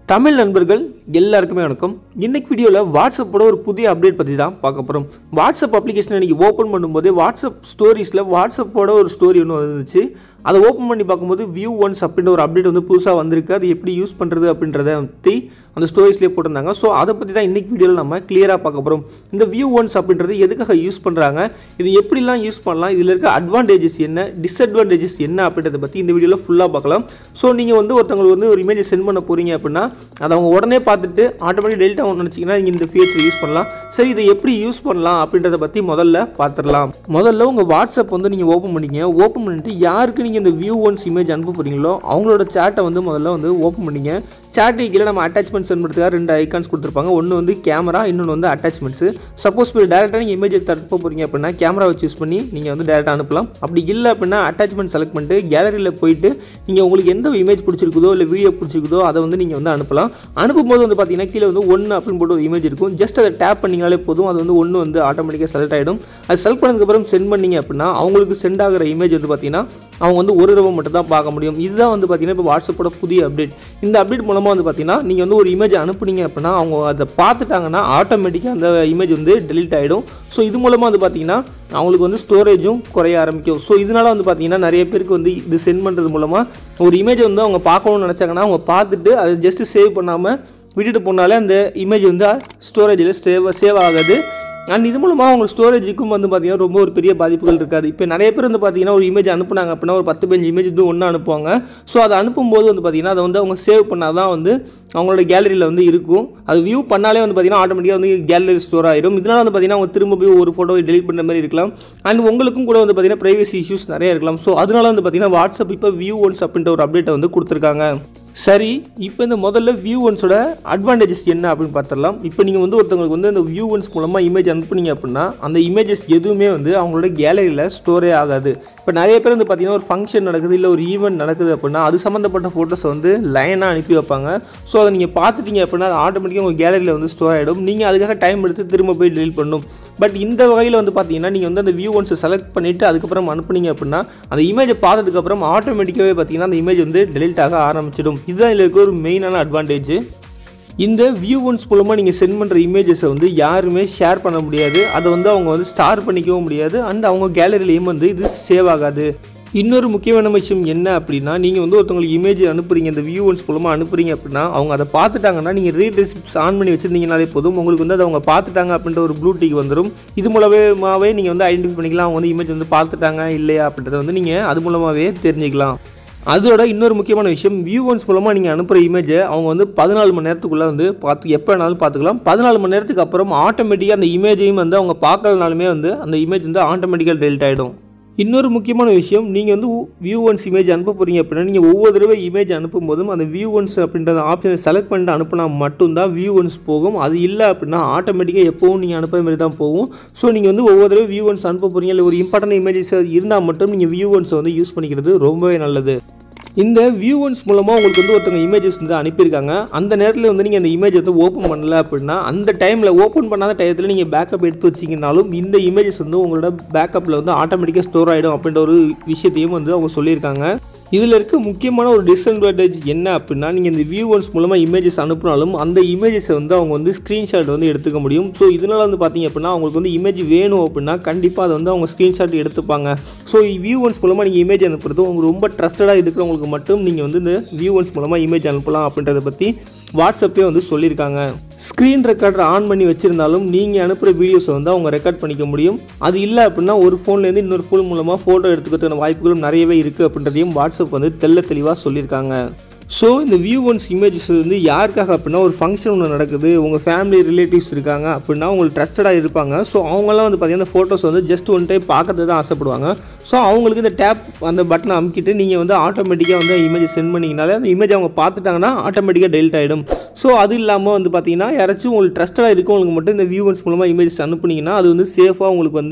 தமிழ் நண்பர்கள் எல்லாருக்குமே வணக்கம் இன்னைக்கு வீடியோவில் வாட்ஸ்அப்போட ஒரு புதிய அப்டேட் பற்றி தான் பார்க்க போகிறோம் வாட்ஸ்அப் அப்ளிகேஷனை இன்றைக்கி ஓப்பன் பண்ணும்போது வாட்ஸ்அப் ஸ்டோரிஸில் வாட்ஸ்அப்போட ஒரு ஸ்டோரி ஒன்று வந்துச்சு அதை ஓப்பன் பண்ணி பார்க்கும்போது வியூ ஒன்ஸ் அப்படின்ற ஒரு அப்டேட் வந்து புதுசாக வந்திருக்கு அது எப்படி யூஸ் பண்ணுறது அப்படின்றத பற்றி அந்த ஸ்டோரிஸ்லேயே போட்டிருந்தாங்க ஸோ அதை பற்றி தான் இன்றைக்கி வீடியோவில் நம்ம கிளியராக பார்க்க போகிறோம் இந்த வியூ ஒன்ஸ் அப்படின்றது எதுக்காக யூஸ் பண்ணுறாங்க இது எப்படிலாம் யூஸ் பண்ணலாம் இதில் இருக்க அட்வான்டேஜஸ் என்ன டிஸ்அட்வான்டேஜஸ் என்ன அப்படின்றத பற்றி இந்த வீடியோவில் ஃபுல்லாக பார்க்கலாம் ஸோ நீங்கள் வந்து ஒருத்தவங்களுக்கு வந்து ஒரு இமேஜை சென்ட் பண்ண போகிறீங்க அப்படின்னா அதை அவங்க உடனே பார்த்துட்டு ஆட்டோமேட்டிக் டெலிட் ஆகும் நினச்சிங்கன்னா நீங்கள் இந்த ஃபீச்சர் யூஸ் பண்ணலாம் சரி இதை எப்படி யூஸ் பண்ணலாம் அப்படின்றத பற்றி முதல்ல பார்த்துடலாம் முதல்ல உங்கள் வாட்ஸ்அப் வந்து நீங்கள் ஓப்பன் பண்ணிங்க ஓப்பன் பண்ணிட்டு யாருக்கு நீங்கள் இந்த வியூ ஒன்ஸ் இமேஜ் அனுப்ப போகிறீங்களோ அவங்களோட சேட்டை வந்து முதல்ல வந்து ஓப்பன் பண்ணிங்க சேட்டு கீழே நம்ம அட்டாச்மெண்ட் சென்ட் பண்ணுறதுக்காக ரெண்டு ஐகான்ஸ் கொடுத்துருப்பாங்க ஒன்று வந்து கேமரா இன்னொன்று வந்து அட்டாச்மெண்ட்ஸு சப்போஸ் இப்போ டேரெக்டாக நீங்கள் இமேஜ் எடுத்து அனுப்ப போகிறீங்க அப்படின்னா கேமரா வச்சு யூஸ் பண்ணி நீங்கள் வந்து டேரெக்டாக அனுப்பலாம் அப்படி இல்லை அப்படின்னா அட்டாச்மெண்ட் செலக்ட் பண்ணிட்டு கேலரியில் போயிட்டு நீங்கள் உங்களுக்கு எந்த இமேஜ் பிடிச்சிருக்குதோ இல்லை வீடியோ பிடிச்சிருக்குதோ அதை வந்து நீங்கள் வந்து அனுப்பலாம் அனுப்பும்போது வந்து பார்த்தீங்கன்னா கீழே வந்து ஒன்று அப்படின்னு போட்டு ஒரு இமேஜ் இருக்கும் ஜஸ்ட் அதை டேப் பண்ணிங்கனாலே போதும் அது வந்து ஒன்று வந்து ஆட்டோமேட்டிக்காக செலக்ட் ஆகிடும் அது செலக்ட் பண்ணதுக்கப்புறம் சென்ட் பண்ணீங்க அப்படின்னா அவங்களுக்கு சென்ட் ஆகிற இமேஜ் வந்து பார்த்தீங்கன்னா அவங்க வந்து ஒரு தடவை மட்டும் தான் பார்க்க முடியும் இதுதான் வந்து பார்த்தீங்கன்னா இப்போ வாட்ஸ்அப்போட புதிய அப்டேட் இந்த அப்டேட் மூலமாக வந்து பார்த்தீங்கன்னா நீங்கள் வந்து ஒரு இமேஜ் அனுப்புனீங்க அப்படின்னா அவங்க அதை பார்த்துட்டாங்கன்னா ஆட்டோமேட்டிக்காக அந்த இமேஜ் வந்து டெலீட் ஆகிடும் ஸோ இது மூலமாக வந்து பார்த்தீங்கன்னா அவங்களுக்கு வந்து ஸ்டோரேஜும் குறைய ஆரம்பிக்கும் ஸோ இதனால் வந்து பார்த்தீங்கன்னா நிறைய பேருக்கு வந்து இது சென்ட் பண்ணுறது மூலமாக ஒரு இமேஜ் வந்து அவங்க பார்க்கணும்னு நினச்சாங்கன்னா அவங்க பார்த்துட்டு அதை ஜஸ்ட் சேவ் பண்ணாமல் விட்டுட்டு போனாலே அந்த இமேஜ் வந்து ஸ்டோரேஜில் சேவ் சேவ் ஆகாது அண்ட் இது மூலமாக அவங்க ஸ்டோரேஜுக்கும் வந்து பார்த்தீங்கன்னா ரொம்ப ஒரு பெரிய பாதிப்புகள் இருக்காது இப்போ நிறைய பேர் வந்து பார்த்தீங்கன்னா ஒரு இமேஜ் அனுப்புனாங்க அப்படின்னா ஒரு பத்து பதினஞ்சு இமேஜ் வந்து ஒன்று அனுப்புவாங்க ஸோ அதை அனுப்பும்போது வந்து பார்த்தீங்கன்னா அதை வந்து அவங்க சேவ் பண்ணால் தான் வந்து அவங்களோட கேலரியில் வந்து இருக்கும் அது வியூ பண்ணாலே வந்து பார்த்தீங்கன்னா ஆட்டோமேட்டிக்காக வந்து கேலரி ஸ்டோர் ஆயிடும் இதனால் வந்து பார்த்தீங்கன்னா அவங்க திரும்ப போய் ஒரு ஃபோட்டோவை டெலிட் பண்ணுற மாதிரி இருக்கலாம் அண்ட் உங்களுக்கும் கூட வந்து பார்த்தீங்கன்னா ப்ரைவசி இஷ்யூஸ் நிறைய இருக்கலாம் ஸோ அதனால வந்து பார்த்தீங்கன்னா வாட்ஸ்அப் இப்போ வியூ ஒன்ஸ் அப்படின்ற ஒரு அப்டேட்டை வந்து கொடுத்துருக்காங்க சரி இப்போ இந்த முதல்ல வியூ ஒன்ஸோட அட்வான்டேஜஸ் என்ன அப்படின்னு பார்த்துடலாம் இப்போ நீங்கள் வந்து ஒருத்தவங்களுக்கு வந்து அந்த வியூ ஒன்ஸ் மூலமாக இமேஜ் அனுப்புனீங்க அப்படின்னா அந்த இமேஜஸ் எதுவுமே வந்து அவங்களோட கேலரியில் ஸ்டோரே ஆகாது இப்போ நிறைய பேர் வந்து பார்த்தீங்கன்னா ஒரு ஃபங்க்ஷன் நடக்குது இல்லை ஒரு ஈவெண்ட் நடக்குது அப்படின்னா அது சம்மந்தப்பட்ட ஃபோட்டோஸை வந்து லைனாக அனுப்பி வைப்பாங்க ஸோ அதை நீங்கள் பார்த்துட்டீங்க அப்படின்னா அது ஆட்டோமேட்டிக்காக உங்கள் கேலரியில் வந்து ஸ்டோர் ஆகிடும் நீங்கள் அதுக்காக டைம் எடுத்து திரும்ப போய் டெலிட் பண்ணணும் பட் இந்த வகையில் வந்து பார்த்தீங்கன்னா நீங்கள் வந்து அந்த வியூ ஒன்ஸை செலக்ட் பண்ணிவிட்டு அதுக்கப்புறம் அனுப்புனீங்க அப்படின்னா அந்த இமேஜை பார்த்ததுக்கப்புறம் ஆட்டோமேட்டிக்காகவே பார்த்தீங்கன்னா அந்த இமேஜ் வந்து டெலிட் ஆக ஆரம்பிச்சிடும் இதுதான் இதில் இருக்க ஒரு மெயினான அட்வான்டேஜ் இந்த வியூ ஒன்ஸ் மூலமாக நீங்கள் சென்ட் பண்ணுற இமேஜஸை வந்து யாருமே ஷேர் பண்ண முடியாது அதை வந்து அவங்க வந்து ஸ்டார் பண்ணிக்கவும் முடியாது அண்ட் அவங்க கேலரிலையும் வந்து இது சேவ் ஆகாது இன்னொரு முக்கியமான விஷயம் என்ன அப்படின்னா நீங்கள் வந்து ஒருத்தவங்களுக்கு இமேஜ் அனுப்புறீங்க இந்த வியூ ஒன்ஸ் மூலமாக அனுப்புறீங்க அப்படின்னா அவங்க அதை பார்த்துட்டாங்கன்னா நீங்கள் ரீட் ரெசிப்ஸ் ஆன் பண்ணி வச்சுருந்தீங்கனாலே போதும் உங்களுக்கு வந்து அதை அவங்க பார்த்துட்டாங்க அப்படின்ற ஒரு ப்ளூ டிக் வந்துடும் இது மூலமாகவே நீங்கள் வந்து ஐடென்டிஃபை பண்ணிக்கலாம் அவங்க வந்து இமேஜ் வந்து பார்த்துட்டாங்க இல்லையா அப்படின்றத வந்து நீங்கள் அது மூலமாகவே தெரிஞ்சுக்கலாம் அதோட இன்னொரு முக்கியமான விஷயம் வியூ ஒன்ஸ் மூலமாக நீங்கள் அனுப்புகிற இமேஜை அவங்க வந்து பதினாலு மணி நேரத்துக்குள்ளே வந்து பார்த்து எப்போ வேணாலும் பார்த்துக்கலாம் பதினாலு மணி நேரத்துக்கு அப்புறம் ஆட்டோமேட்டிக்காக அந்த இமேஜையும் வந்து அவங்க பார்க்கறதுனாலுமே வந்து அந்த இமேஜ் வந்து ஆட்டோமேட்டிக்காக டெலிட் ஆகிடும் இன்னொரு முக்கியமான விஷயம் நீங்கள் வந்து வியூ ஒன்ஸ் இமேஜ் அனுப்ப போகிறீங்க அப்படின்னா நீங்கள் ஒவ்வொரு தடவை இமேஜ் அனுப்பும் போதும் அந்த வியூ ஒன்ஸ் அப்படின்ற ஆப்ஷனை செலக்ட் பண்ணிட்டு அனுப்புனா மட்டும்தான் வியூ ஒன்ஸ் போகும் அது இல்லை அப்படின்னா ஆட்டோமேட்டிக்காக எப்போவும் நீங்கள் அனுப்புற மாதிரி தான் போகும் ஸோ நீங்கள் வந்து ஒவ்வொரு தடவை வியூ ஒன்ஸ் அனுப்ப போகிறீங்க இல்லை ஒரு இம்பார்ட்டன்ட் இமேஜஸ் இருந்தால் மட்டும் நீங்கள் வியூ ஒன்ஸை வந்து யூஸ் பண்ணிக்கிறது ரொம்பவே நல்லது இந்த வியூ ஒன்ஸ் மூலமாக உங்களுக்கு வந்து ஒருத்தவங்க இமேஜஸ் வந்து அனுப்பியிருக்காங்க அந்த நேரத்தில் வந்து நீங்கள் அந்த இமேஜ் வந்து ஓப்பன் பண்ணல அப்படின்னா அந்த டைமில் ஓப்பன் பண்ணாத டயத்தில் நீங்கள் பேக்கப் எடுத்து வச்சிங்கனாலும் இந்த இமேஜஸ் வந்து உங்களோட பேக்கப்பில் வந்து ஆட்டோமேட்டிக்காக ஸ்டோர் ஆகிடும் அப்படின்ற ஒரு விஷயத்தையும் வந்து அவங்க சொல்லியிருக்காங்க இதில் இருக்க முக்கியமான ஒரு டிஸ்அட்வான்டேஜ் என்ன அப்படின்னா நீங்கள் இந்த வியூ ஒன்ஸ் மூலமாக இமேஜஸ் அனுப்பினாலும் அந்த இமேஜஸை வந்து அவங்க வந்து ஸ்க்ரீன்ஷாட் வந்து எடுத்துக்க முடியும் ஸோ இதனால் வந்து பார்த்தீங்க அப்படின்னா அவங்களுக்கு வந்து இமேஜ் வேணும் அப்படின்னா கண்டிப்பாக அதை வந்து அவங்க ஸ்க்ரீன்ஷாட் எடுத்துப்பாங்க ஸோ வியூ ஒன்ஸ் மூலமாக நீங்கள் இமேஜ் அனுப்புறது உங்களுக்கு ரொம்ப ட்ரஸ்டடாக இருக்கிறவங்களுக்கு மட்டும் நீங்கள் வந்து இந்த வியூ ஒன்ஸ் மூலமாக இமேஜ் அனுப்பலாம் அப்படின்றத பற்றி வாட்ஸ்அப்பே வந்து சொல்லியிருக்காங்க ஸ்க்ரீன் ரெக்கார்டர் ஆன் பண்ணி வச்சுருந்தாலும் நீங்கள் அனுப்புகிற வீடியோஸை வந்து அவங்க ரெக்கார்ட் பண்ணிக்க முடியும் அது இல்லை அப்படின்னா ஒரு ஃபோன்லேருந்து இன்னொரு ஃபோன் மூலமாக ஃபோட்டோ எடுத்துக்கிறதுக்கான வாய்ப்புகளும் நிறையவே இருக்குது அப்படின்றதையும் வாட்ஸ்அப் வந்து தெள்ள தெளிவாக சொல்லியிருக்காங்க ஸோ இந்த வியூ ஒன்ஸ் இமேஜஸ் வந்து யாருக்காக அப்படின்னா ஒரு ஃபங்க்ஷன் ஒன்று நடக்குது உங்கள் ஃபேமிலி ரிலேட்டிவ்ஸ் இருக்காங்க அப்படின்னா உங்களுக்கு ட்ரஸ்டடாக இருப்பாங்க ஸோ அவங்கெல்லாம் வந்து பார்த்தீங்கன்னா ஃபோட்டோஸ் வந்து ஜஸ்ட் ஒன் டைம் பார்க்கறது தான் ஆசைப்படுவாங்க ஸோ அவங்களுக்கு இந்த டேப் அந்த பட்டனை அமுக்கிட்டு நீங்கள் வந்து ஆட்டோமேட்டிக்காக வந்து இமேஜ் சென்ட் பண்ணிங்கனாலே அந்த இமேஜ் அவங்க பார்த்துட்டாங்கன்னா ஆட்டோமேட்டிக்காக டெலிட் ஆகிடும் ஸோ அது இல்லாமல் வந்து பார்த்தீங்கன்னா யாராச்சும் உங்களுக்கு ட்ரஸ்டடாக இருக்கவங்களுக்கு மட்டும் இந்த வியூ ஒன்ஸ் மூலமாக இமேஜஸ் அனுப்புனீங்கன்னா அது வந்து சேஃபாக உங்களுக்கு வந்து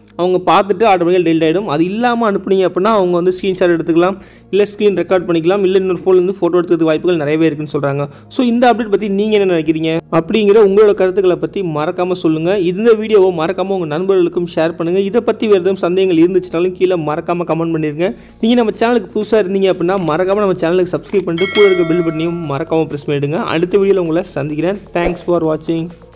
அவங்க பார்த்துட்டு ஆட்டோமேட்டிக்காக டெலிட் ஆகிடும் அது இல்லாமல் அனுப்புனீங்க அப்படின்னா அவங்க வந்து ஸ்க்ரீன்ஷாட் எடுத்துக்கலாம் இல்லை ஸ்க்ரீன் ரெக்கார்ட் பண்ணிக்கலாம் இல்லை இன்னொரு ஃபோன்லேருந்து ஃபோட்டோ எடுக்கிறதுக்கு வாய்ப்புகள் நிறையவே இருக்குன்னு சொல்கிறாங்க ஸோ இந்த அப்டேட் பற்றி நீங்கள் என்ன நினைக்கிறீங்க அப்படிங்கிற உங்களோட கருத்துக்களை பற்றி மறக்காமல் சொல்லுங்கள் இந்த வீடியோவை மறக்காமல் உங்கள் நண்பர்களுக்கும் ஷேர் பண்ணுங்கள் இதை பற்றி வேறு எதுவும் சந்தேகங்கள் இருந்துச்சுனாலும் கீழே மறக்காமல் கமெண்ட் பண்ணிருங்க நீங்கள் நம்ம சேனலுக்கு புதுசாக இருந்தீங்க அப்படின்னா மறக்காமல் நம்ம சேனலுக்கு சப்ஸ்கிரைப் பண்ணிட்டு கூட இருக்க பில் பட்டனையும் மறக்காமல் ப்ரெஸ் பண்ணிவிடுங்க அடுத்த வீடியோவில் உங்களை சந்திக்கிறேன் தேங்க்ஸ் ஃபார் வாட்சிங்